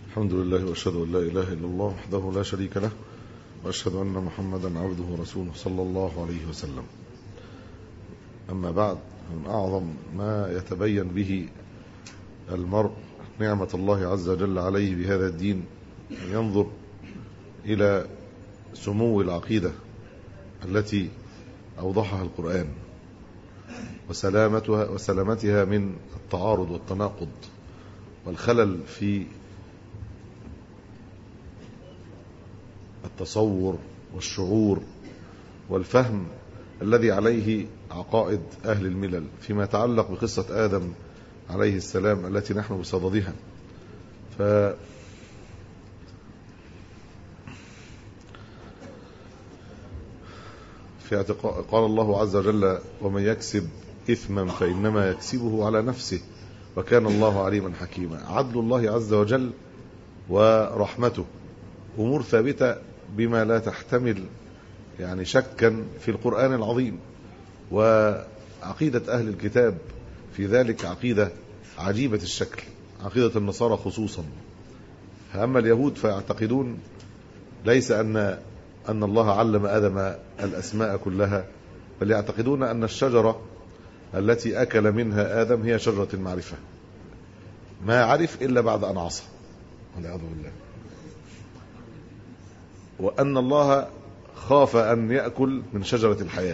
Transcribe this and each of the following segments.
الحمد لله واشهد ان لا اله الا الله وحده لا شريك له واشهد ان محمدا عبده ورسوله صلى الله عليه وسلم اما بعد من اعظم ما يتبين به المرء نعمه الله عز وجل عليه بهذا الدين ان ينظر الى سمو العقيده التي اوضحها القران وسلامتها وسلامتها من التعارض والتناقض والخلل في التصور والشعور والفهم الذي عليه عقائد أهل الملل فيما يتعلق بقصة آدم عليه السلام التي نحن بصددها ف في اعتقاد قال الله عز وجل ومن يكسب إثما فإنما يكسبه على نفسه وكان الله عليما حكيما عدل الله عز وجل ورحمته أمور ثابتة بما لا تحتمل يعني شكا في القرآن العظيم وعقيدة أهل الكتاب في ذلك عقيدة عجيبة الشكل عقيدة النصارى خصوصا أما اليهود فيعتقدون ليس أن أن الله علم آدم الأسماء كلها بل يعتقدون أن الشجرة التي أكل منها آدم هي شجرة المعرفة ما عرف إلا بعد أن عصى والعياذ بالله وأن الله خاف أن يأكل من شجرة الحياة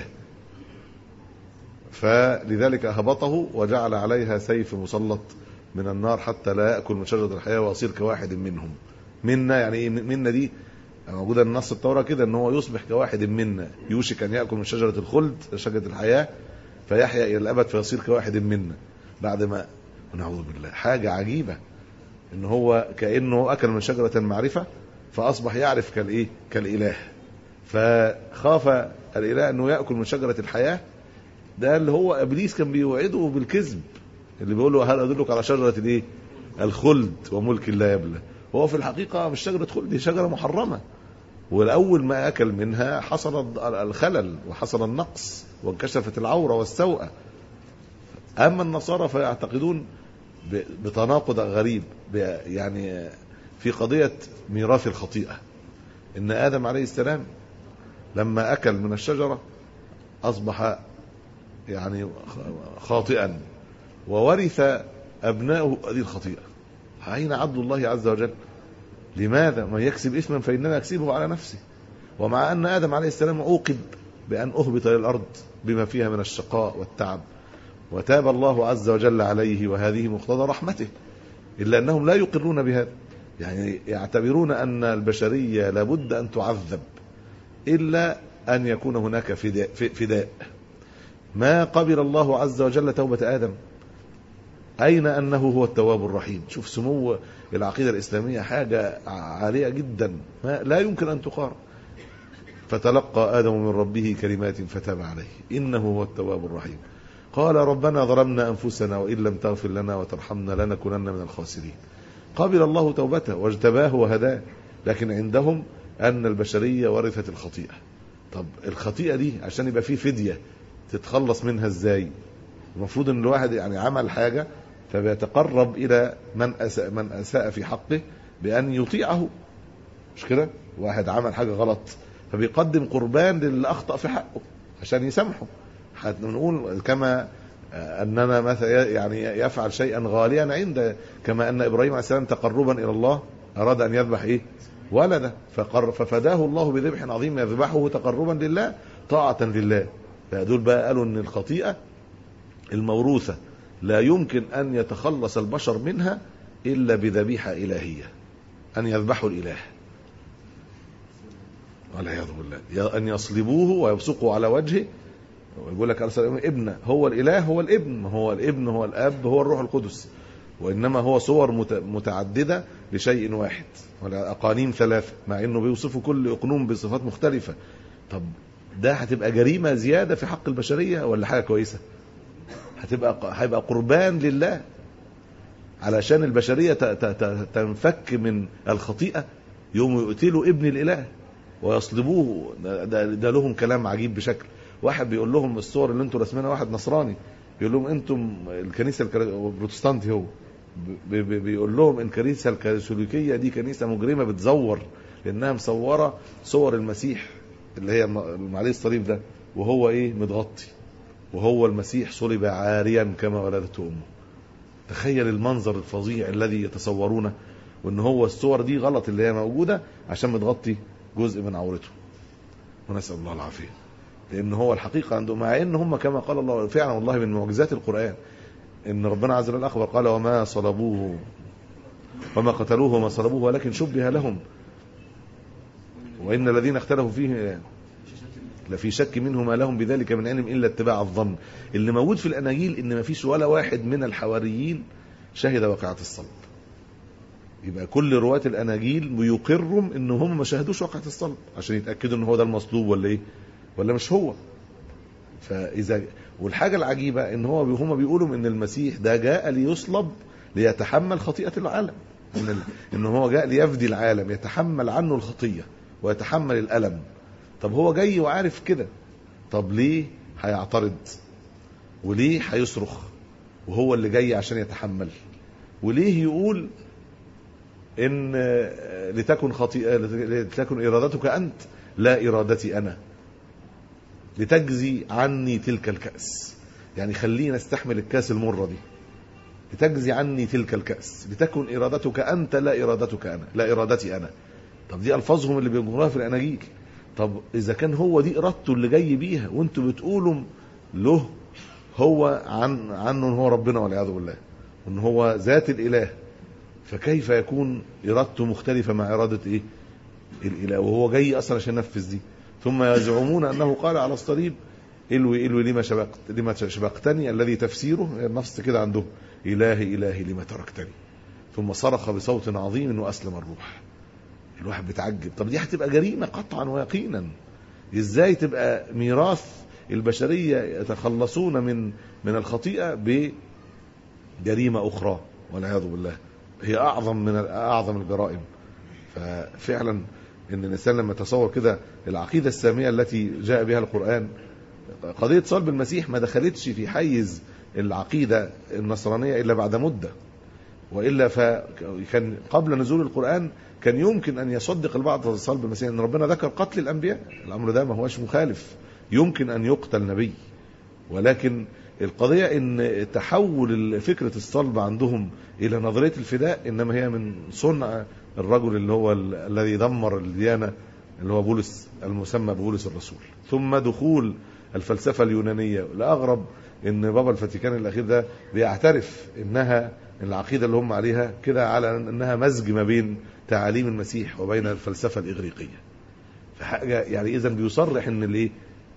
فلذلك أهبطه وجعل عليها سيف مسلط من النار حتى لا يأكل من شجرة الحياة ويصير كواحد منهم منا يعني ايه منا دي موجودة النص التوراة كده ان هو يصبح كواحد منا يوشك ان يأكل من شجرة الخلد شجرة الحياة فيحيا الى الابد فيصير كواحد منا بعد ما ونعوذ بالله حاجة عجيبة ان هو كأنه اكل من شجرة المعرفة فاصبح يعرف كالايه كالاله فخاف الاله انه ياكل من شجره الحياه ده اللي هو ابليس كان بيوعده بالكذب اللي بيقول له هل ادلك على شجره الايه الخلد وملك لا يبلى هو في الحقيقه مش شجره خلد دي شجره محرمه والاول ما اكل منها حصل الخلل وحصل النقص وانكشفت العوره والسوءه اما النصارى فيعتقدون بتناقض غريب يعني في قضية ميراث الخطيئة إن آدم عليه السلام لما أكل من الشجرة أصبح يعني خاطئا وورث أبناؤه هذه الخطيئة أين عدل الله عز وجل لماذا من يكسب إثما فإنما يكسبه على نفسه ومع أن آدم عليه السلام عوقب بأن أهبط إلى الأرض بما فيها من الشقاء والتعب وتاب الله عز وجل عليه وهذه مقتضى رحمته إلا أنهم لا يقرون بهذا يعني يعتبرون أن البشرية لابد أن تعذب إلا أن يكون هناك فداء, فداء ما قبل الله عز وجل توبة آدم أين أنه هو التواب الرحيم شوف سمو العقيدة الإسلامية حاجة عالية جدا ما لا يمكن أن تقارن فتلقى آدم من ربه كلمات فتاب عليه إنه هو التواب الرحيم قال ربنا ظلمنا أنفسنا وإن لم تغفر لنا وترحمنا لنكونن من الخاسرين قبل الله توبته واجتباه وهداه لكن عندهم أن البشرية ورثت الخطيئة طب الخطيئة دي عشان يبقى فيه فدية تتخلص منها ازاي المفروض ان الواحد يعني عمل حاجة فبيتقرب الى من أساء, من أساء في حقه بأن يطيعه مش كده واحد عمل حاجة غلط فبيقدم قربان للي أخطأ في حقه عشان يسامحه نقول كما اننا مثلا يعني يفعل شيئا غاليا عند كما ان ابراهيم عليه السلام تقربا الى الله اراد ان يذبح ايه؟ ولده فقر ففداه الله بذبح عظيم يذبحه تقربا لله طاعة لله فدول بقى قالوا ان الخطيئة الموروثة لا يمكن ان يتخلص البشر منها الا بذبيحة الهية ان يذبحوا الاله والعياذ بالله ان يصلبوه ويبصقوا على وجهه ويقول لك ارسل ابن هو الاله هو الابن هو الابن هو الاب هو الروح القدس وانما هو صور متعدده لشيء واحد اقانيم ثلاثه مع انه بيوصفوا كل اقنوم بصفات مختلفه طب ده هتبقى جريمه زياده في حق البشريه ولا حاجه كويسه هتبقى هيبقى قربان لله علشان البشريه تنفك من الخطيئه يوم يقتلوا ابن الاله ويصلبوه ده, ده لهم كلام عجيب بشكل واحد بيقول لهم الصور اللي انتم رسمينها واحد نصراني بيقول لهم انتم الكنيسه البروتستانتي هو ب- ب- بيقول لهم الكنيسه الكاثوليكيه دي كنيسه مجرمه بتزور لانها مصوره صور المسيح اللي هي الم- عليه الصليب ده وهو ايه متغطي وهو المسيح صلب عاريا كما ولدته امه تخيل المنظر الفظيع الذي يتصورونه وان هو الصور دي غلط اللي هي موجوده عشان متغطي جزء من عورته ونسال الله العافيه لان هو الحقيقه عندهم مع ان هم كما قال الله فعلا والله من معجزات القران ان ربنا عز وجل اخبر قال وما صلبوه وما قتلوه وما صلبوه ولكن شبه لهم وان الذين اختلفوا فيه لفي شك منه ما لهم بذلك من علم الا اتباع الظن اللي موجود في الاناجيل ان ما فيش ولا واحد من الحواريين شهد واقعه الصلب يبقى كل رواة الاناجيل بيقرهم ان هم ما شاهدوش واقعه الصلب عشان يتاكدوا ان هو ده المصلوب ولا ايه ولا مش هو فاذا والحاجه العجيبه ان هو هم بيقولوا ان المسيح ده جاء ليصلب ليتحمل خطيئه العالم ان ال- ان هو جاء ليفدي العالم يتحمل عنه الخطيه ويتحمل الالم طب هو جاي وعارف كده طب ليه هيعترض وليه هيصرخ وهو اللي جاي عشان يتحمل وليه يقول ان آه، لتكن خطيئه لتكن ارادتك انت لا ارادتي انا لتجزي عني تلك الكأس يعني خلينا استحمل الكاس المرة دي لتجزي عني تلك الكأس لتكن إرادتك أنت لا إرادتك أنا لا إرادتي أنا طب دي ألفاظهم اللي بينقلوها في الأناجيل طب إذا كان هو دي إرادته اللي جاي بيها وأنتوا بتقولوا له هو عن عنه إن هو ربنا والعياذ بالله وإن هو ذات الإله فكيف يكون إرادته مختلفة مع إرادة إيه؟ الإله وهو جاي أصلا عشان ينفذ دي ثم يزعمون انه قال على الصليب الوي الوي لما شبقت لما شبقتني الذي تفسيره النص كده عندهم الهي الهي لما تركتني ثم صرخ بصوت عظيم واسلم الروح الواحد بيتعجب طب دي هتبقى جريمه قطعا ويقينا ازاي تبقى ميراث البشريه يتخلصون من من الخطيئه بجريمه اخرى والعياذ بالله هي اعظم من اعظم الجرائم ففعلا ان الانسان لما يتصور كده العقيده الساميه التي جاء بها القران قضيه صلب المسيح ما دخلتش في حيز العقيده النصرانيه الا بعد مده والا فكان قبل نزول القران كان يمكن ان يصدق البعض صلب المسيح ان ربنا ذكر قتل الانبياء الامر ده ما هوش مخالف يمكن ان يقتل نبي ولكن القضية ان تحول فكرة الصلب عندهم الى نظرية الفداء انما هي من صنع الرجل اللي هو ال- الذي دمر الديانة اللي هو بولس المسمى بولس الرسول ثم دخول الفلسفة اليونانية الأغرب ان بابا الفاتيكان الاخير ده بيعترف انها العقيدة اللي هم عليها كده على انها مزج ما بين تعاليم المسيح وبين الفلسفة الاغريقية فحاجة يعني اذا بيصرح ان الايه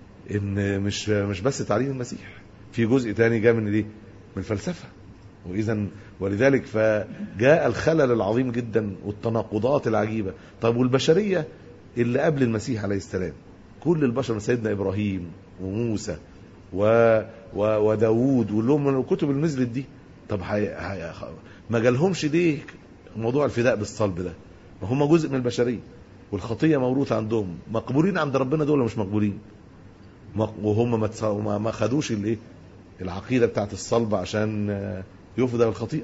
ان مش مش بس تعليم المسيح في جزء تاني جاء من الايه من الفلسفه واذا ولذلك فجاء الخلل العظيم جدا والتناقضات العجيبه طب والبشريه اللي قبل المسيح عليه السلام كل البشر من سيدنا ابراهيم وموسى و... و... وداوود واللي هم من الكتب اللي نزلت دي طب هي... هي... ما جالهمش ليه موضوع الفداء بالصلب ده ما هم جزء من البشريه والخطيه موروثه عندهم مقبولين عند ربنا دول ولا مش مقبولين ما- وهم ما تص- ما ما خدوش الايه العقيده بتاعت الصلب عشان آه، يفدى الخطيئه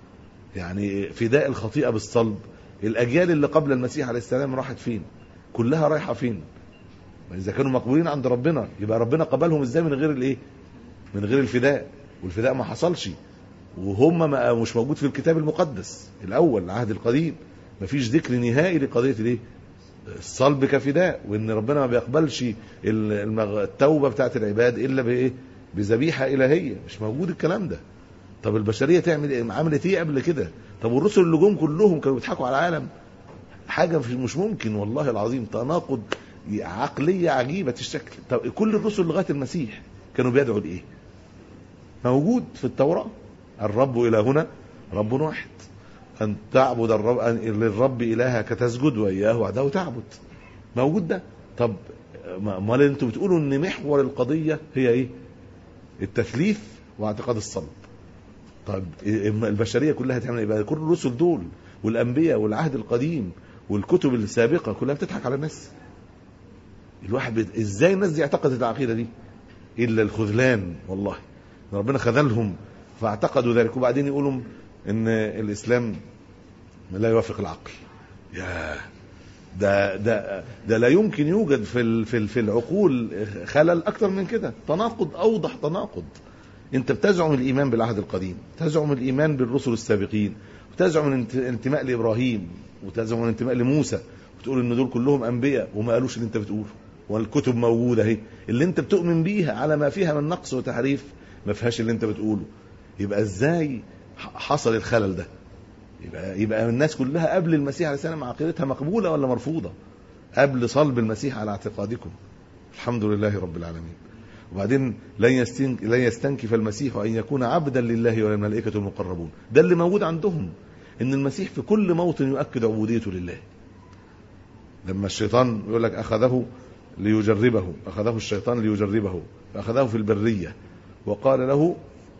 يعني فداء الخطيئه بالصلب الاجيال اللي قبل المسيح عليه السلام راحت فين كلها رايحه فين ما اذا كانوا مقبولين عند ربنا يبقى ربنا قبلهم ازاي من غير الايه من غير الفداء والفداء ما حصلش وهم ما مش موجود في الكتاب المقدس الاول العهد القديم ما فيش ذكر نهائي لقضيه الايه الصلب كفداء وان ربنا ما بيقبلش المغ- التوبه بتاعت العباد الا بايه بذبيحه الهيه مش موجود الكلام ده طب البشريه تعمل ايه عملت ايه قبل كده طب والرسل اللي جم كلهم كانوا بيضحكوا على العالم حاجه مش- مش ممكن والله العظيم تناقض عقليه عجيبه الشكل طب كل الرسل لغايه المسيح كانوا بيدعوا لايه موجود في التوراه الرب الهنا رب واحد أن تعبد الرب أن للرب إلهك تسجد وإياه وحده تعبد موجود ده طب ما- امال انتوا بتقولوا ان محور القضيه هي ايه؟ التثليث واعتقاد الصلب. طب إما البشريه كلها تعمل ايه بقى؟ كل الرسل دول والانبياء والعهد القديم والكتب السابقه كلها بتضحك على الناس. الواحد بت... ازاي الناس دي اعتقدت العقيده دي؟ الا الخذلان والله. ربنا خذلهم فاعتقدوا ذلك وبعدين يقولوا ان الاسلام لا يوافق العقل يا ده ده ده لا يمكن يوجد في ال- في ال- في العقول خلل اكتر من كده تناقض اوضح تناقض انت بتزعم الايمان بالعهد القديم تزعم الايمان بالرسل السابقين وتزعم الانت- الانتماء لابراهيم وتزعم الانتماء لموسى وتقول ان دول كلهم انبياء وما قالوش اللي انت بتقوله والكتب موجوده اهي اللي انت بتؤمن بيها على ما فيها من نقص وتحريف ما فيهاش اللي انت بتقوله يبقى ازاي ح- حصل الخلل ده يبقى يبقى الناس كلها قبل المسيح عليه السلام عقيدتها مقبوله ولا مرفوضه قبل صلب المسيح على اعتقادكم الحمد لله رب العالمين وبعدين لن يستن- لن يستنكف المسيح ان يكون عبدا لله والملائكه المقربون ده اللي موجود عندهم ان المسيح في كل موطن يؤكد عبوديته لله لما الشيطان يقول لك اخذه ليجربه اخذه الشيطان ليجربه فاخذه في البريه وقال له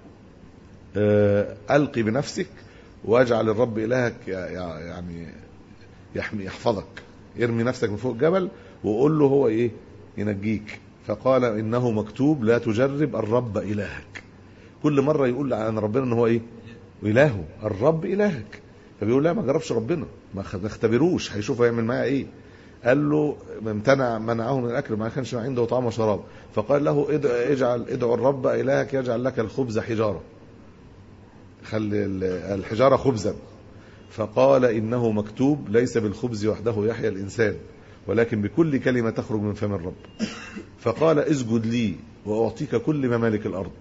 آه، القي بنفسك واجعل الرب الهك يع- يع- يعني يحمي يحفظك ارمي نفسك من فوق الجبل وقول له هو ايه ينجيك فقال انه مكتوب لا تجرب الرب الهك كل مره يقول عن ربنا ان هو ايه الهه الرب الهك فبيقول لا ما جربش ربنا ما خ- ما اختبروش هيشوف هيعمل معايا ايه قال له امتنع منعه من الاكل ما كانش عنده طعام وشراب فقال له اد- اجعل ادعو الرب الهك يجعل لك الخبز حجاره خلي ال- الحجاره خبزا فقال انه مكتوب ليس بالخبز وحده يحيا الانسان ولكن بكل كلمه تخرج من فم الرب فقال اسجد لي واعطيك كل ممالك الارض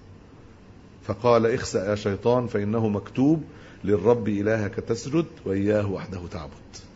فقال اخسأ يا شيطان فانه مكتوب للرب الهك تسجد واياه وحده تعبد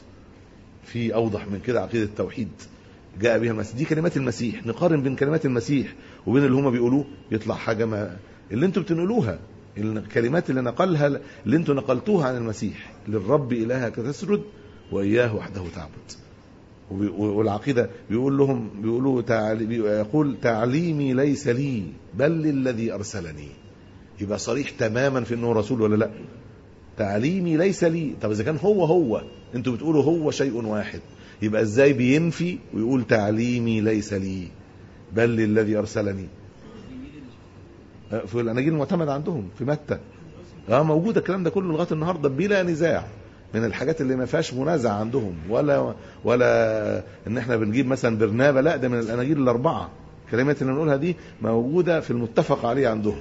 في اوضح من كده عقيده التوحيد جاء بها المسيح دي كلمات المسيح نقارن بين كلمات المسيح وبين اللي هم بيقولوه يطلع حاجه ما اللي انتوا بتنقلوها الكلمات اللي نقلها اللي انتوا نقلتوها عن المسيح للرب الهك تسجد واياه وحده تعبد وبي- والعقيده بيقول لهم بيقولوا تعالي بي- يقول تعليمي ليس لي بل للذي ارسلني يبقى صريح تماما في انه رسول ولا لا تعليمي ليس لي طب اذا كان هو هو انتوا بتقولوا هو شيء واحد يبقى ازاي بينفي ويقول تعليمي ليس لي بل للذي ارسلني في الاناجيل المعتمده عندهم في متى اه موجود الكلام ده كله لغايه النهارده بلا نزاع من الحاجات اللي ما فيهاش منازع عندهم ولا ولا ان احنا بنجيب مثلا برنابه لا ده من الاناجيل الاربعه الكلمات اللي بنقولها دي موجوده في المتفق عليه عندهم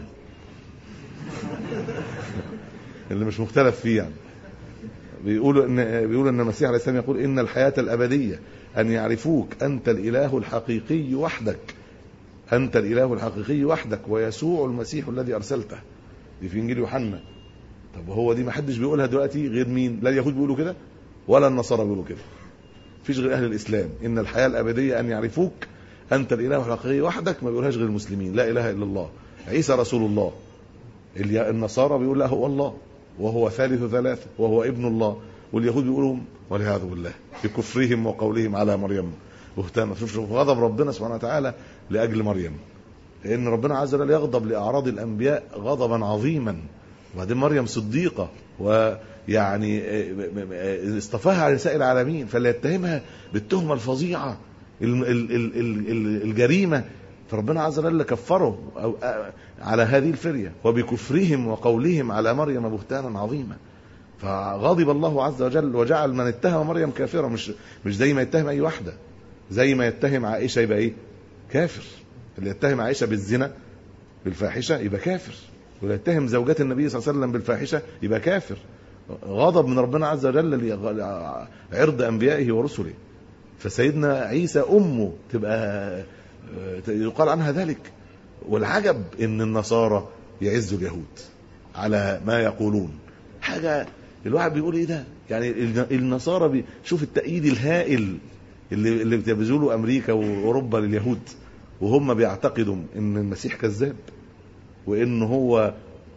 اللي مش مختلف فيه يعني بيقولوا ان بيقولوا ان المسيح عليه السلام يقول ان الحياه الابديه ان يعرفوك انت الاله الحقيقي وحدك انت الاله الحقيقي وحدك ويسوع المسيح الذي ارسلته دي في انجيل يوحنا طب هو دي ما حدش بيقولها دلوقتي غير مين لا اليهود بيقولوا كده ولا النصارى بيقولوا كده مفيش غير اهل الاسلام ان الحياه الابديه ان يعرفوك انت الاله الحقيقي وحدك ما بيقولهاش غير المسلمين لا اله الا الله عيسى رسول الله اليا- النصارى بيقول لا هو الله وهو ثالث ثلاثة وهو ابن الله واليهود بيقولوا والعياذ بالله بكفرهم وقولهم على مريم بهتانا شوف شوف غضب ربنا سبحانه وتعالى لاجل مريم لان ربنا عز وجل يغضب لاعراض الانبياء غضبا عظيما وبعدين مريم صديقه ويعني آه، م- م- اصطفاها على نساء العالمين فلا يتهمها بالتهمه الفظيعه ال- ال- ال- ال- ال- الجريمه فربنا عز وجل كفره أو آه، على هذه الفريه وبكفرهم وقولهم على مريم بهتانا عظيما فغضب الله عز وجل وجعل من اتهم مريم كافره مش مش زي ما يتهم اي واحده زي ما يتهم عائشه يبقى ايه كافر اللي يتهم عائشه بالزنا بالفاحشه يبقى كافر واللي يتهم زوجات النبي صلى الله عليه وسلم بالفاحشه يبقى كافر غضب من ربنا عز وجل لعرض انبيائه ورسله فسيدنا عيسى امه تبقى يقال عنها ذلك والعجب ان النصارى يعزوا اليهود على ما يقولون حاجه الواحد بيقول ايه ده يعني النصارى بي شوف التأييد الهائل اللي اللي بتبذله له امريكا واوروبا لليهود وهم بيعتقدوا ان المسيح كذاب وان هو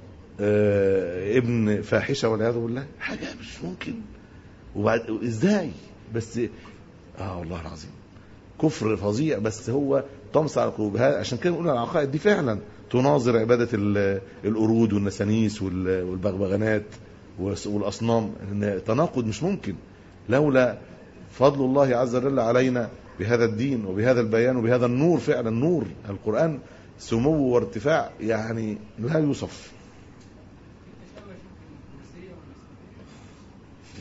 آه ابن فاحشه والعياذ بالله حاجه مش ممكن وبعد ازاي بس اه والله العظيم كفر فظيع بس هو طمس على القلوب عشان كده بنقول العقائد دي فعلا تناظر عباده القرود والنسانيس والبغبغانات والاصنام تناقض مش ممكن لولا فضل الله عز وجل علينا بهذا الدين وبهذا البيان وبهذا النور فعلا نور القرآن سمو وارتفاع يعني لا يوصف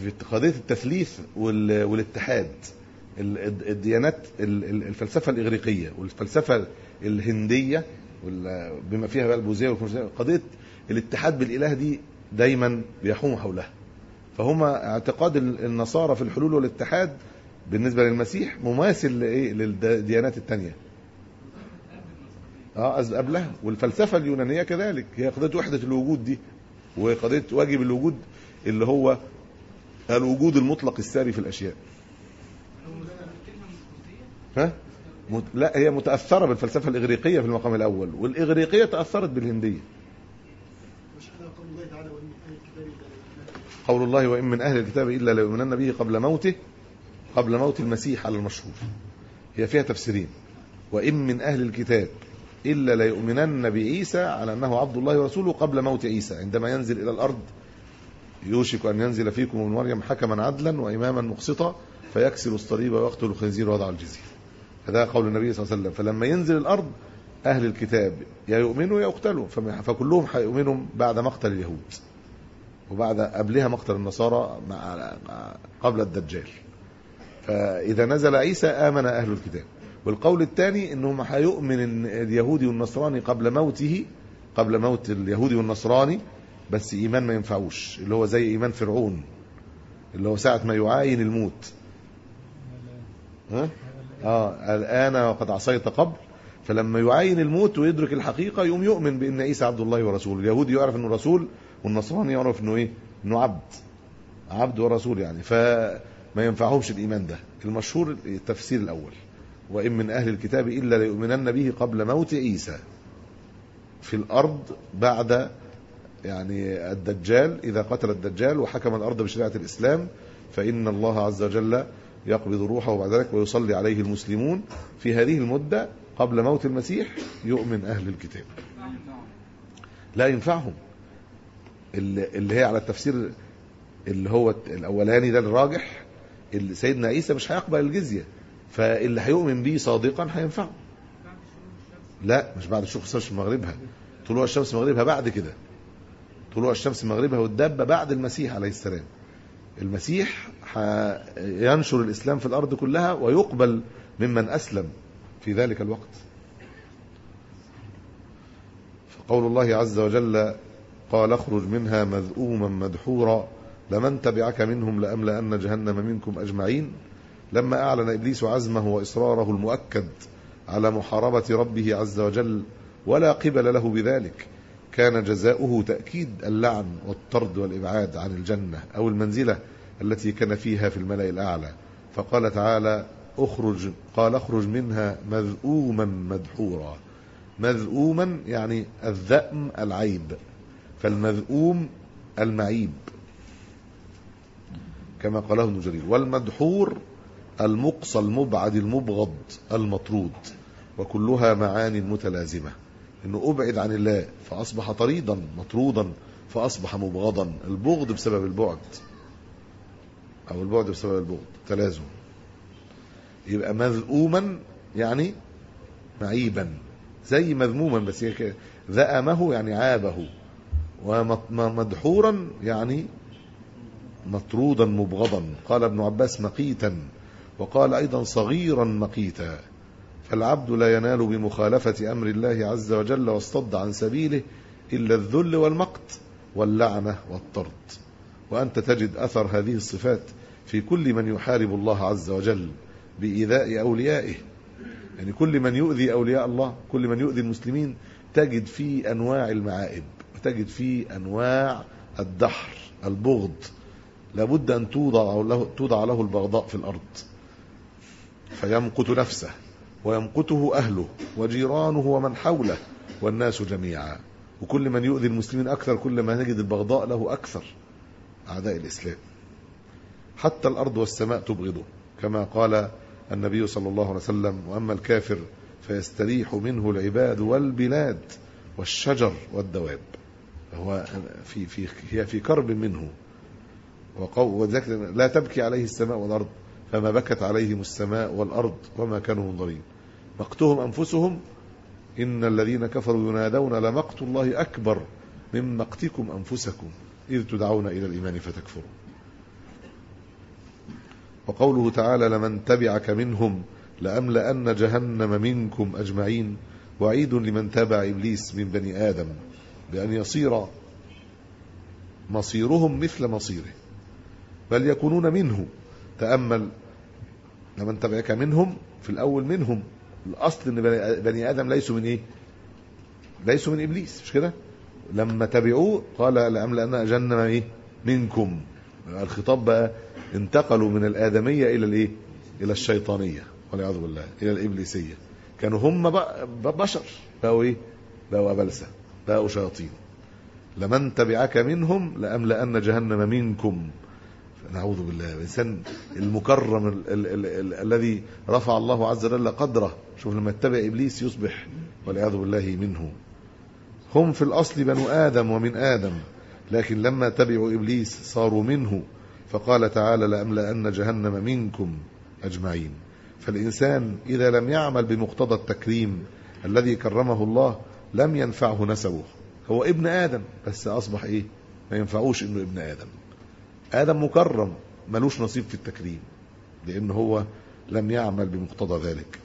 في قضيه التثليث وال- والاتحاد ال- الد- الديانات ال- ال- الفلسفه الاغريقيه والفلسفه الهنديه وال- بما فيها بقى البوذيه والكونفوشيوسية، قضيه الاتحاد بالاله دي دايما بيحوم حولها فهم اعتقاد ال- النصارى في الحلول والاتحاد بالنسبه للمسيح مماثل لايه للديانات الثانيه اه أز- قبلها والفلسفه اليونانيه كذلك هي قضيه وحده الوجود دي وقضيه واجب الوجود اللي هو الوجود المطلق الساري في الاشياء ها مت... لا هي متاثره بالفلسفه الاغريقيه في المقام الاول والاغريقيه تاثرت بالهنديه مش هذا قول الله تعالى وإن أهل الكتاب إلا ليؤمنون قول الله وان من اهل الكتاب الا ليؤمنن به قبل موته قبل موت المسيح على المشهور هي فيها تفسيرين وان من اهل الكتاب الا ليؤمنن بعيسى على انه عبد الله ورسوله قبل موت عيسى عندما ينزل الى الارض يوشك ان ينزل فيكم ابن مريم حكما عدلا واماما مقسطا فيكسر الصليب ويقتل الخنزير ويضع الجزيه هذا قول النبي صلى الله عليه وسلم فلما ينزل الارض اهل الكتاب يا يؤمنوا يا يقتلوا فم- فكلهم هيؤمنوا بعد مقتل اليهود وبعد قبلها مقتل النصارى مع مع- قبل الدجال فإذا نزل عيسى آمن أهل الكتاب والقول الثاني أنهم هيؤمن إن اليهودي والنصراني قبل موته قبل موت اليهودي والنصراني بس إيمان ما ينفعوش اللي هو زي إيمان فرعون اللي هو ساعة ما يعاين الموت ها؟ آه الآن وقد عصيت قبل فلما يعاين الموت ويدرك الحقيقة يقوم يؤمن بأن عيسى عبد الله ورسوله اليهودي يعرف أنه رسول والنصراني يعرف أنه إيه أنه عبد عبد ورسول يعني فما ينفعهمش الإيمان ده المشهور التفسير الأول وإن من أهل الكتاب إلا ليؤمنن به قبل موت عيسى في الأرض بعد يعني الدجال إذا قتل الدجال وحكم الأرض بشريعة الإسلام فإن الله عز وجل يقبض روحه بعد ذلك ويصلي عليه المسلمون في هذه المدة قبل موت المسيح يؤمن أهل الكتاب لا ينفعهم اللي اللي هي على التفسير اللي هو الأولاني ده الراجح اللي سيدنا عيسى مش هيقبل الجزية فاللي هيؤمن به صادقا هينفعه لا مش بعد شروق الشمس مغربها طلوع الشمس مغربها بعد كده طلوع الشمس مغربها والدابة بعد المسيح عليه السلام المسيح ينشر الإسلام في الأرض كلها ويقبل ممن أسلم في ذلك الوقت فقول الله عز وجل قال اخرج منها مذءوما مدحورا لمن تبعك منهم لأملأن جهنم منكم أجمعين لما أعلن إبليس عزمه وإصراره المؤكد على محاربة ربه عز وجل ولا قبل له بذلك كان جزاؤه تأكيد اللعن والطرد والإبعاد عن الجنة أو المنزلة التي كان فيها في الملأ الأعلى فقال تعالى اخرج قال اخرج منها مذءوما مدحورا مذءوما يعني الذأم العيب فالمذءوم المعيب كما قاله ابن جرير والمدحور المقصى المبعد المبغض المطرود وكلها معاني متلازمة انه ابعد عن الله فاصبح طريدا مطرودا فاصبح مبغضا البغض بسبب البعد او البعد بسبب البغض تلازم يبقى مذءوما يعني معيبا زي مذموما بس هي ذأمه يعني عابه ومدحورا يعني مطرودا مبغضا قال ابن عباس مقيتا وقال أيضا صغيرا مقيتا فالعبد لا ينال بمخالفة أمر الله عز وجل واصطد عن سبيله إلا الذل والمقت واللعنة والطرد وأنت تجد أثر هذه الصفات في كل من يحارب الله عز وجل بإيذاء أوليائه يعني كل من يؤذي أولياء الله كل من يؤذي المسلمين تجد فيه أنواع المعائب وتجد فيه أنواع الدحر البغض لابد أن توضع له, توضع له البغضاء في الأرض فيمقت نفسه ويمقته أهله وجيرانه ومن حوله والناس جميعا وكل من يؤذي المسلمين أكثر كل ما نجد البغضاء له أكثر أعداء الإسلام حتى الأرض والسماء تبغضه كما قال النبي صلى الله عليه وسلم وأما الكافر فيستريح منه العباد والبلاد والشجر والدواب هو في في هي في كرب منه وذلك لا تبكي عليه السماء والأرض فما بكت عليهم السماء والأرض وما كانوا منظرين مقتهم أنفسهم إن الذين كفروا ينادون لمقت الله أكبر من مقتكم أنفسكم إذ تدعون إلى الإيمان فتكفروا وقوله تعالى لمن تبعك منهم لأملأن جهنم منكم أجمعين وعيد لمن تابع إبليس من بني آدم بأن يصير مصيرهم مثل مصيره بل يكونون منه تأمل لمن تبعك منهم في الأول منهم الأصل أن بني- بني آدم ليسوا من إيه ليسوا من إبليس مش كده لما تبعوه قال لأملأن جهنم إيه منكم الخطاب بقى انتقلوا من الآدمية إلى الإيه إلى الشيطانية والعياذ بالله إلى الإبليسية كانوا هم بقى بشر بقوا إيه بقوا أبلسة بقوا شياطين لمن تبعك منهم لأملأن جهنم منكم نعوذ بالله الإنسان المكرم ال ال ال ال الذي رفع الله عز وجل قدره شوف لما اتبع إبليس يصبح والعياذ بالله منه هم في الأصل بنو آدم ومن آدم لكن لما تبعوا إبليس صاروا منه فقال تعالى لأملأن جهنم منكم أجمعين فالإنسان إذا لم يعمل بمقتضى التكريم الذي كرمه الله لم ينفعه نسبه هو ابن آدم بس أصبح إيه ما ينفعوش إنه ابن آدم آدم مكرم ملوش نصيب في التكريم لأن هو لم يعمل بمقتضى ذلك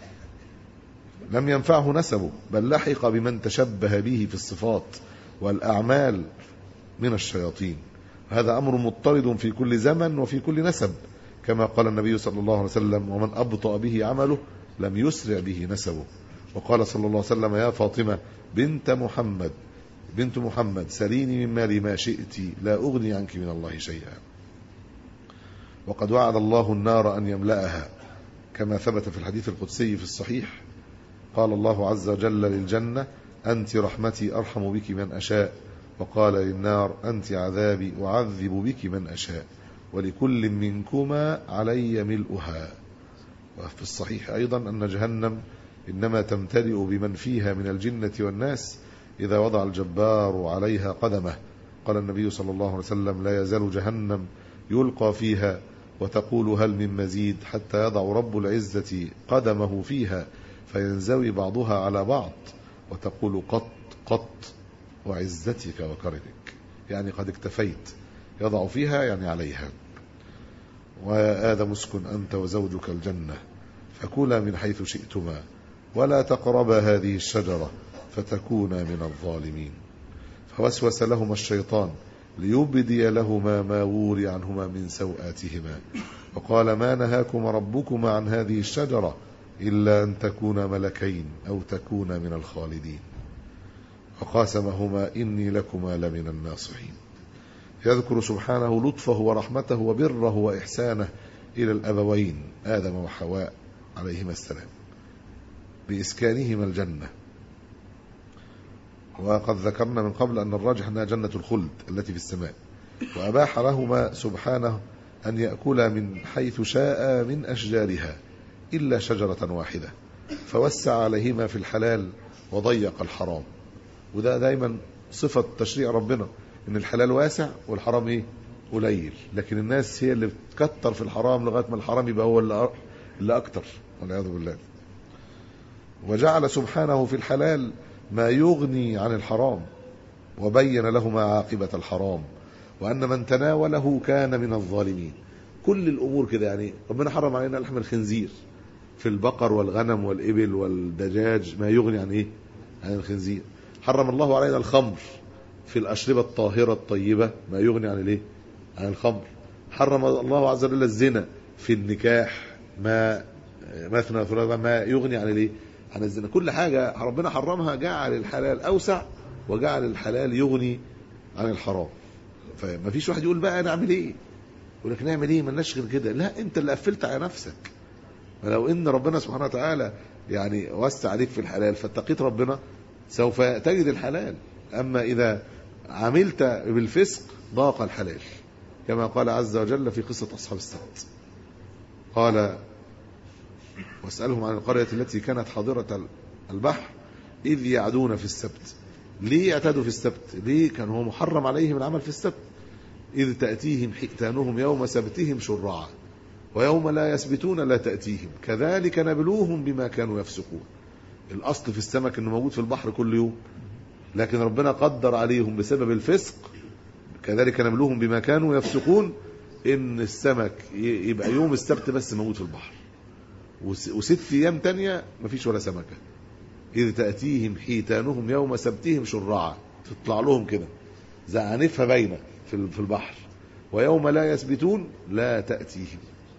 لم ينفعه نسبه بل لحق بمن تشبه به في الصفات والأعمال من الشياطين هذا أمر مضطرد في كل زمن وفي كل نسب كما قال النبي صلى الله عليه وسلم ومن أبطأ به عمله لم يسرع به نسبه وقال صلى الله عليه وسلم يا فاطمة بنت محمد بنت محمد سليني من مالي ما شئت لا أغني عنك من الله شيئا وقد وعد الله النار أن يملأها كما ثبت في الحديث القدسي في الصحيح قال الله عز وجل للجنة أنت رحمتي أرحم بك من أشاء وقال للنار أنت عذابي أعذب بك من أشاء ولكل منكما علي ملؤها وفي الصحيح أيضا أن جهنم إنما تمتلئ بمن فيها من الجنة والناس إذا وضع الجبار عليها قدمه قال النبي صلى الله عليه وسلم لا يزال جهنم يلقى فيها وتقول هل من مزيد حتى يضع رب العزة قدمه فيها فينزوي بعضها على بعض وتقول قط قط وعزتك وكرمك يعني قد اكتفيت يضع فيها يعني عليها ويا آدم اسكن أنت وزوجك الجنة فكلا من حيث شئتما ولا تقربا هذه الشجرة فتكونا من الظالمين فوسوس لهما الشيطان ليبدي لهما ما وري عنهما من سوآتهما وقال ما نهاكما ربكما عن هذه الشجرة إلا أن تكونا ملكين أو تكونا من الخالدين وقاسمهما إني لكما لمن الناصحين يذكر سبحانه لطفه ورحمته وبره وإحسانه إلى الأبوين آدم وحواء عليهما السلام بإسكانهما الجنة وقد ذكرنا من قبل أن الراجح أنها جنة الخلد التي في السماء وأباح لهما سبحانه أن يأكلا من حيث شاء من أشجارها إلا شجرة واحدة فوسع عليهما في الحلال وضيق الحرام وده دايما صفة تشريع ربنا ان الحلال واسع والحرام ايه قليل لكن الناس هي اللي بتكتر في الحرام لغايه ما الحرام يبقى هو اللي اللي اكتر والعياذ بالله وجعل سبحانه في الحلال ما يغني عن الحرام وبين لهما عاقبة الحرام وأن من تناوله كان من الظالمين كل الأمور كده يعني ربنا حرم علينا لحم الخنزير في البقر والغنم والإبل والدجاج ما يغني عن إيه عن الخنزير حرم الله علينا الخمر في الأشربة الطاهرة الطيبة ما يغني عن الايه عن الخمر حرم الله عز وجل الزنا في النكاح ما مثنى وثلاثة ما يغني عن الايه عن الزنا كل حاجة ربنا حرمها جعل الحلال أوسع وجعل الحلال يغني عن الحرام فما فيش واحد يقول بقى نعمل ايه يقول لك نعمل ايه ملناش غير كده لا انت اللي قفلت على نفسك ولو ان ربنا سبحانه وتعالى يعني وسع عليك في الحلال فاتقيت ربنا سوف تجد الحلال اما اذا عملت بالفسق ضاق الحلال كما قال عز وجل في قصة أصحاب السبت قال واسألهم عن القرية التي كانت حاضرة البحر إذ يعدون في السبت ليه يعتادوا في السبت ليه كان هو محرم عليهم العمل في السبت إذ تأتيهم حيتانهم يوم سبتهم شرعا ويوم لا يسبتون لا تأتيهم كذلك نبلوهم بما كانوا يفسقون الأصل في السمك أنه موجود في البحر كل يوم لكن ربنا قدر عليهم بسبب الفسق كذلك نبلوهم بما كانوا يفسقون ان السمك ي- يبقى يوم السبت بس موجود في البحر وس- وست ايام تانية مفيش ولا سمكة اذ تأتيهم حيتانهم يوم سبتهم شرعا تطلع لهم كده زعنفها باينة في ال- في البحر ويوم لا يثبتون لا تأتيهم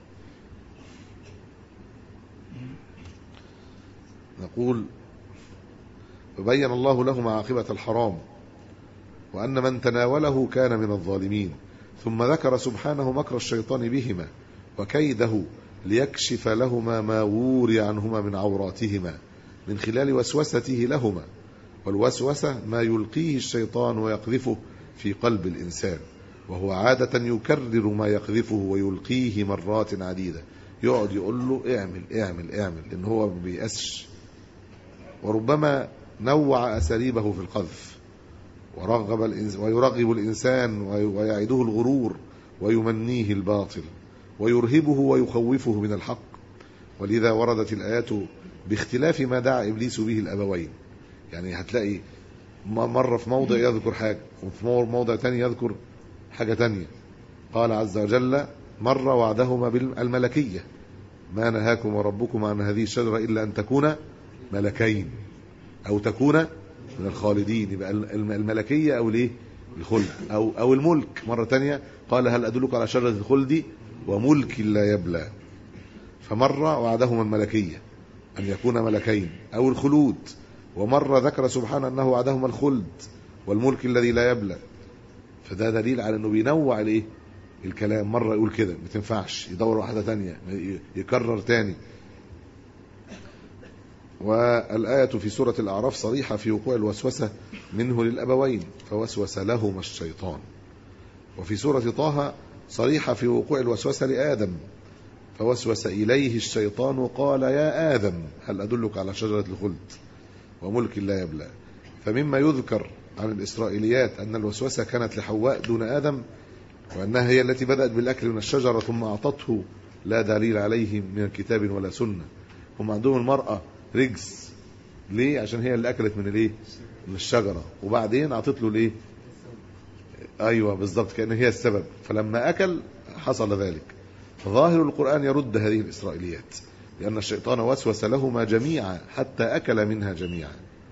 نقول فبين الله لهم عاقبة الحرام وأن من تناوله كان من الظالمين ثم ذكر سبحانه مكر الشيطان بهما وكيده ليكشف لهما ما وري عنهما من عوراتهما من خلال وسوسته لهما والوسوسة ما يلقيه الشيطان ويقذفه في قلب الإنسان وهو عادة يكرر ما يقذفه ويلقيه مرات عديدة يقعد يقول له اعمل اعمل اعمل لأن هو ما بيأسش وربما نوع أساليبه في القذف ورغب الإنس ويرغب الإنسان وي- ويعده الغرور ويمنيه الباطل ويرهبه ويخوفه من الحق ولذا وردت الآيات باختلاف ما دعا إبليس به الأبوين يعني هتلاقي م- مرة في موضع يذكر حاجة وفي مو- موضع تاني يذكر حاجة تانية قال عز وجل مرة وعدهما بالملكية ما نهاكم ربكم عن هذه الشجرة إلا أن تكون ملكين أو تكون من الخالدين يبقى الم- الملكية أو الايه الخلد أو أو الملك مرة تانية قال هل أدلك على شجرة الخلد وملك لا يبلى فمرة وعدهما الملكية أن يكون ملكين أو الخلود ومرة ذكر سبحانه أنه وعدهما الخلد والملك الذي لا يبلى فده دليل على أنه بينوع الإيه الكلام مرة يقول كده ما تنفعش يدور واحدة تانية ي- يكرر تاني والآية في سورة الأعراف صريحة في وقوع الوسوسة منه للأبوين فوسوس لهما الشيطان وفي سورة طه صريحة في وقوع الوسوسة لآدم فوسوس إليه الشيطان وقال يا آدم هل أدلك على شجرة الخلد وملك لا يبلى فمما يذكر عن الإسرائيليات أن الوسوسة كانت لحواء دون آدم وأنها هي التي بدأت بالأكل من الشجرة ثم أعطته لا دليل عليه من كتاب ولا سنة هم عندهم المرأة رجس ليه عشان هي اللي أكلت من الايه من الشجرة وبعدين أعطت له الايه أيوة بالضبط كأن هي السبب فلما أكل حصل ذلك ظاهر القرآن يرد هذه الإسرائيليات لأن الشيطان وسوس لهما جميعا حتى أكل منها جميعا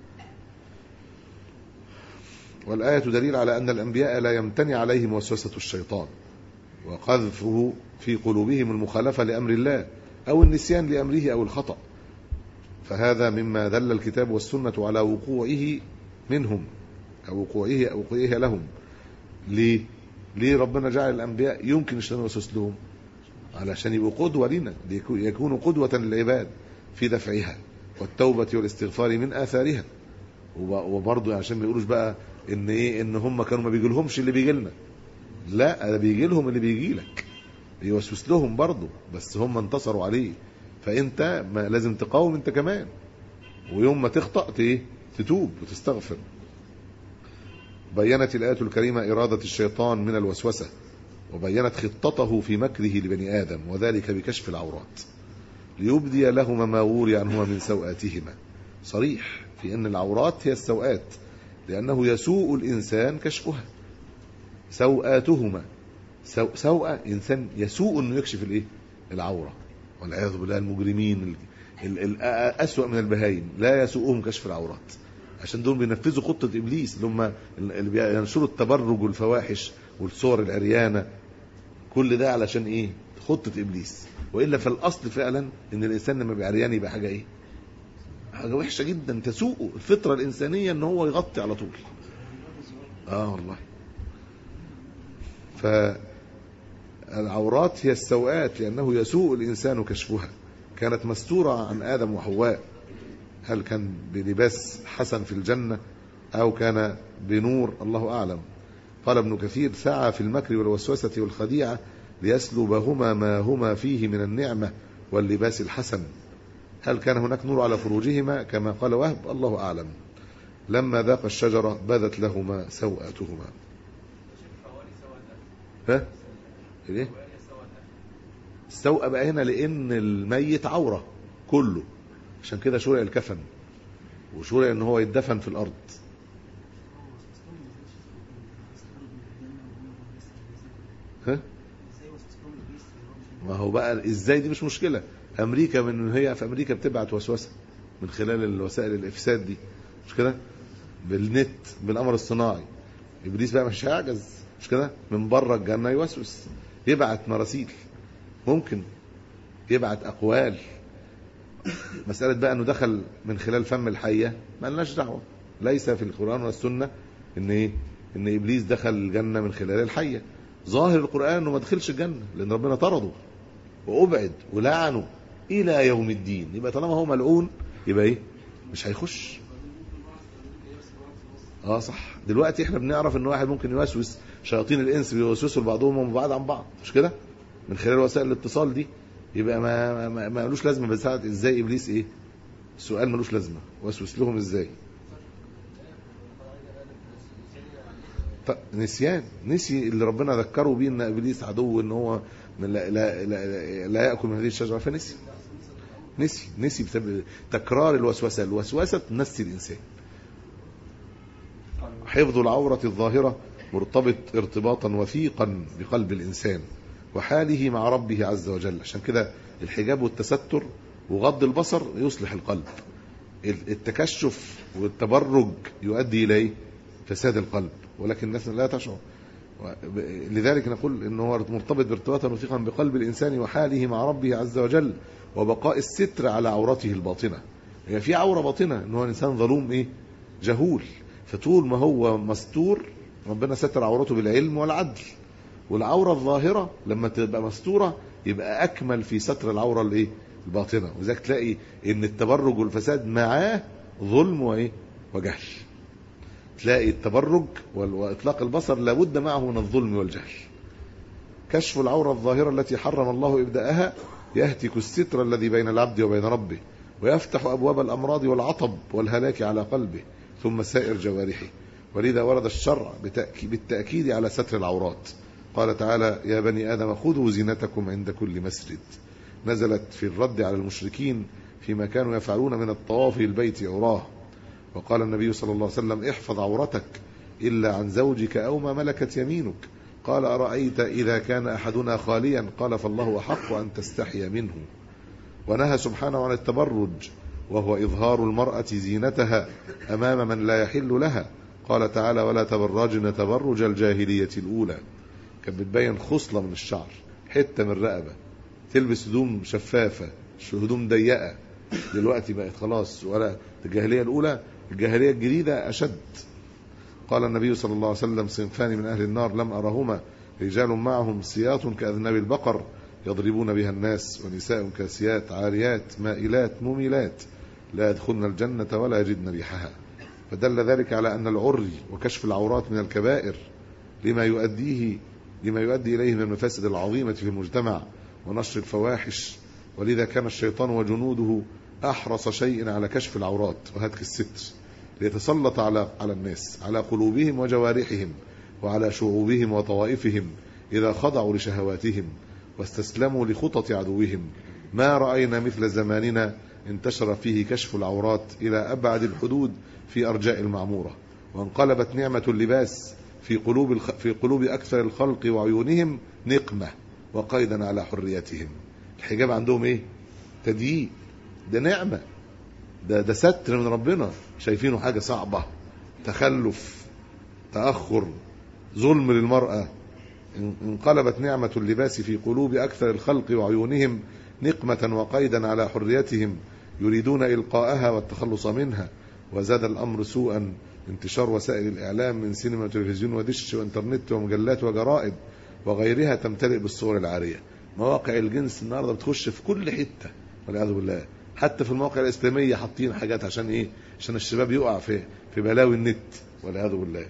والآية دليل على أن الأنبياء لا يمتنع عليهم وسوسة الشيطان وقذفه في قلوبهم المخالفة لأمر الله أو النسيان لأمره أو الخطأ فهذا مما دل الكتاب والسنة على وقوعه منهم أو وقوعه أو وقوعه لهم ليه؟ ليه ربنا جعل الأنبياء يمكن الشيطان يوسوس لهم علشان يبقوا قدوة لنا ليكو- يكونوا قدوة للعباد في دفعها والتوبة والاستغفار من آثارها وب- وبرضه عشان ما يقولوش بقى ان ايه ان هم كانوا ما بيجي لهمش اللي بيجي لنا لا ده بيجي لهم اللي بيجي لك يوسوس لهم برضه بس هم انتصروا عليه فانت ما لازم تقاوم انت كمان ويوم ما تخطأ ت- ايه تتوب وتستغفر بينت الآية الكريمة إرادة الشيطان من الوسوسة وبينت خطته في مكره لبني آدم وذلك بكشف العورات ليبدي لهما ما وري عنهما من سوآتهما صريح في أن العورات هي السوآت لأنه يسوء الإنسان كشفها سوآتهما سو سوء إنسان يسوء أنه يكشف الإيه العورة والعياذ بالله المجرمين ال- ال- أسوأ من البهايم لا يسوءهم كشف العورات عشان دول بينفذوا خطة إبليس اللي هم اللي بينشروا التبرج والفواحش والصور العريانة كل ده علشان إيه خطة إبليس وإلا فالأصل فعلا إن الإنسان لما يبقى عريان يبقى حاجة إيه حاجة وحشة جدا تسوءه الفطرة الإنسانية إن هو يغطي على طول آه والله فالعورات هي السوءات لأنه يسوء الإنسان كشفها كانت مستورة عن آدم وحواء هل كان بلباس حسن في الجنة أو كان بنور الله أعلم قال ابن كثير سعى في المكر والوسوسة والخديعة ليسلبهما ما هما فيه من النعمة واللباس الحسن هل كان هناك نور على فروجهما كما قال وهب الله أعلم لما ذاق الشجرة بدت لهما سوءاتهما ها ايه السوء بقى هنا لان الميت عوره كله عشان كده شرع الكفن وشرع ان هو يدفن في الارض ها ما هو بقى ازاي دي مش مشكله امريكا من هي في امريكا بتبعت وسوسه من خلال الوسائل الافساد دي مش كده بالنت بالقمر الصناعي ابليس بقى مش هيعجز مش كده من بره الجنه يوسوس يبعت مراسيل ممكن يبعت اقوال مساله بقى انه دخل من خلال فم الحيه ما لناش دعوه ليس في القران والسنه ان ايه ان ابليس دخل الجنه من خلال الحيه ظاهر القران انه ما دخلش الجنه لان ربنا طرده وابعد ولعنه الى يوم الدين يبقى طالما هو ملعون يبقى ايه مش هيخش اه صح دلوقتي احنا بنعرف ان واحد ممكن يوسوس شياطين الانس بيوسوسوا لبعضهم وهم بعاد عن بعض مش كده من خلال وسائل الاتصال دي يبقى ما ما ما ملوش لازمه بساعة ازاي ابليس ايه السؤال ملوش لازمه وسوس لهم ازاي ط- نسيان نسي اللي ربنا ذكره بيه ان ابليس عدو ان هو من لا, لا, لا, لا ياكل من هذه الشجره فنسي نسي نسي بسبب تكرار الوسوسه الوسوسه تنسي الانسان حفظ العورة الظاهرة مرتبط ارتباطا وثيقا بقلب الإنسان وحاله مع ربه عز وجل عشان كده الحجاب والتستر وغض البصر يصلح القلب التكشف والتبرج يؤدي إليه فساد القلب ولكن الناس لا تشعر لذلك نقول انه هو مرتبط بارتباطا وثيقا بقلب الانسان وحاله مع ربه عز وجل وبقاء الستر على عورته الباطنه هي في عوره باطنه ان هو انسان ظلوم ايه جهول فطول ما هو مستور ربنا ستر عورته بالعلم والعدل والعوره الظاهره لما تبقى مستوره يبقى اكمل في ستر العوره الايه الباطنه وذلك تلاقي ان التبرج والفساد معاه ظلم وايه وجهل تلاقي التبرج وال- واطلاق البصر لابد معه من الظلم والجهل كشف العوره الظاهره التي حرم الله ابداءها يهتك الستر الذي بين العبد وبين ربه ويفتح ابواب الامراض والعطب والهلاك على قلبه ثم سائر جوارحه ولذا ورد الشرع بتأكي- بالتاكيد على ستر العورات قال تعالى يا بني ادم خذوا زينتكم عند كل مسجد نزلت في الرد على المشركين فيما كانوا يفعلون من الطواف البيت عراه وقال النبي صلى الله عليه وسلم احفظ عورتك إلا عن زوجك أو ما ملكت يمينك قال أرأيت إذا كان أحدنا خاليا قال فالله أحق أن تستحي منه ونهى سبحانه عن التبرج وهو إظهار المرأة زينتها أمام من لا يحل لها قال تعالى ولا تبرجن تبرج الجاهلية الأولى كانت بتبين خصلة من الشعر حتة من الرقبة تلبس هدوم شفافة هدوم ضيقة دلوقتي بقت خلاص ولا الجاهلية الأولى الجاهلية الجديدة أشد قال النبي صلى الله عليه وسلم صنفان من أهل النار لم أرهما رجال معهم سياط كأذناب البقر يضربون بها الناس ونساء كاسيات عاريات مائلات مميلات لا يدخلن الجنة ولا يجدن ريحها فدل ذلك على أن العري وكشف العورات من الكبائر لما يؤديه لما يؤدي إليه من المفاسد العظيمة في المجتمع ونشر الفواحش ولذا كان الشيطان وجنوده أحرص شيء على كشف العورات وهتك الستر ليتسلط على على الناس على قلوبهم وجوارحهم وعلى شعوبهم وطوائفهم إذا خضعوا لشهواتهم واستسلموا لخطط عدوهم ما رأينا مثل زماننا انتشر فيه كشف العورات إلى أبعد الحدود في أرجاء المعمورة وانقلبت نعمة اللباس في قلوب الخ... في قلوب أكثر الخلق وعيونهم نقمة وقيدا على حريتهم الحجاب عندهم إيه؟ تضييق ده نعمة ده ده ستر من ربنا شايفينه حاجة صعبة تخلف تأخر ظلم للمرأة انقلبت نعمة اللباس في قلوب أكثر الخلق وعيونهم نقمة وقيدا على حريتهم يريدون إلقاءها والتخلص منها وزاد الأمر سوءا انتشار وسائل الإعلام من سينما وتلفزيون ودش وإنترنت ومجلات وجرائد وغيرها تمتلئ بالصور العارية مواقع الجنس النهاردة بتخش في كل حتة والعياذ بالله حتى في المواقع الإسلامية حاطين حاجات عشان إيه عشان الشباب يقع في في بلاوي النت والعياذ بالله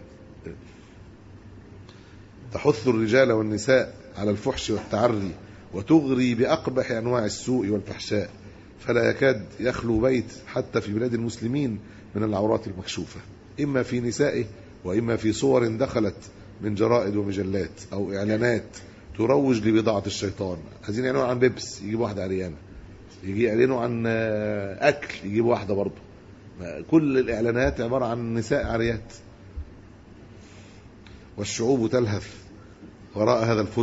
تحث الرجال والنساء على الفحش والتعري وتغري بأقبح أنواع السوء والفحشاء فلا يكاد يخلو بيت حتى في بلاد المسلمين من العورات المكشوفة إما في نسائه وإما في صور دخلت من جرائد ومجلات أو إعلانات تروج لبضاعة الشيطان عايزين يعلنوا عن بيبس يجيب واحدة عريانة يجي يعلنوا عن أكل يجيب واحدة برضه كل الإعلانات عبارة عن نساء عريات والشعوب تلهث وراء هذا الفجر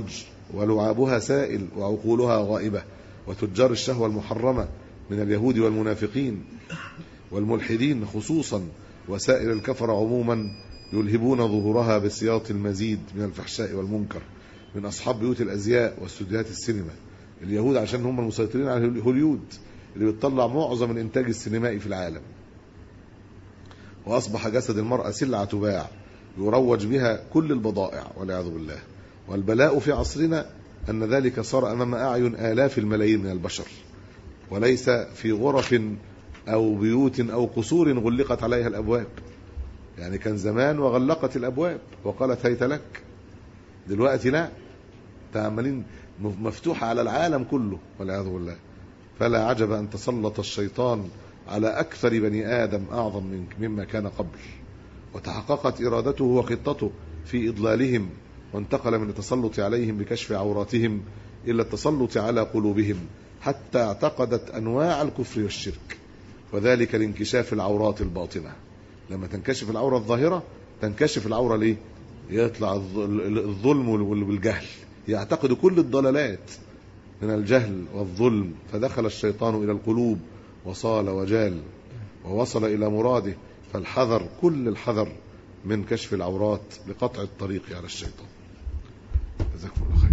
ولعابها سائل وعقولها غائبة وتجار الشهوة المحرمة من اليهود والمنافقين والملحدين خصوصا وسائر الكفر عموما يلهبون ظهورها بسياط المزيد من الفحشاء والمنكر من أصحاب بيوت الأزياء واستوديوهات السينما اليهود عشان هم المسيطرين على هوليود اللي بتطلع معظم الإنتاج السينمائي في العالم وأصبح جسد المرأة سلعة تباع يروج بها كل البضائع والعياذ بالله والبلاء في عصرنا أن ذلك صار أمام أعين آلاف الملايين من البشر وليس في غرف أو بيوت أو قصور غلقت عليها الأبواب يعني كان زمان وغلقت الأبواب وقالت هيت لك دلوقتي لا تعملين مفتوحة على العالم كله والعياذ بالله فلا عجب أن تسلط الشيطان على أكثر بني آدم أعظم من مما كان قبل وتحققت إرادته وخطته في إضلالهم وانتقل من التسلط عليهم بكشف عوراتهم إلى التسلط على قلوبهم حتى اعتقدت أنواع الكفر والشرك وذلك لانكشاف العورات الباطنة لما تنكشف العورة الظاهرة تنكشف العورة ليه يطلع الظلم والجهل يعتقد كل الضلالات من الجهل والظلم فدخل الشيطان إلى القلوب وصال وجال ووصل إلى مراده فالحذر كل الحذر من كشف العورات لقطع الطريق على الشيطان جزاكم الله خير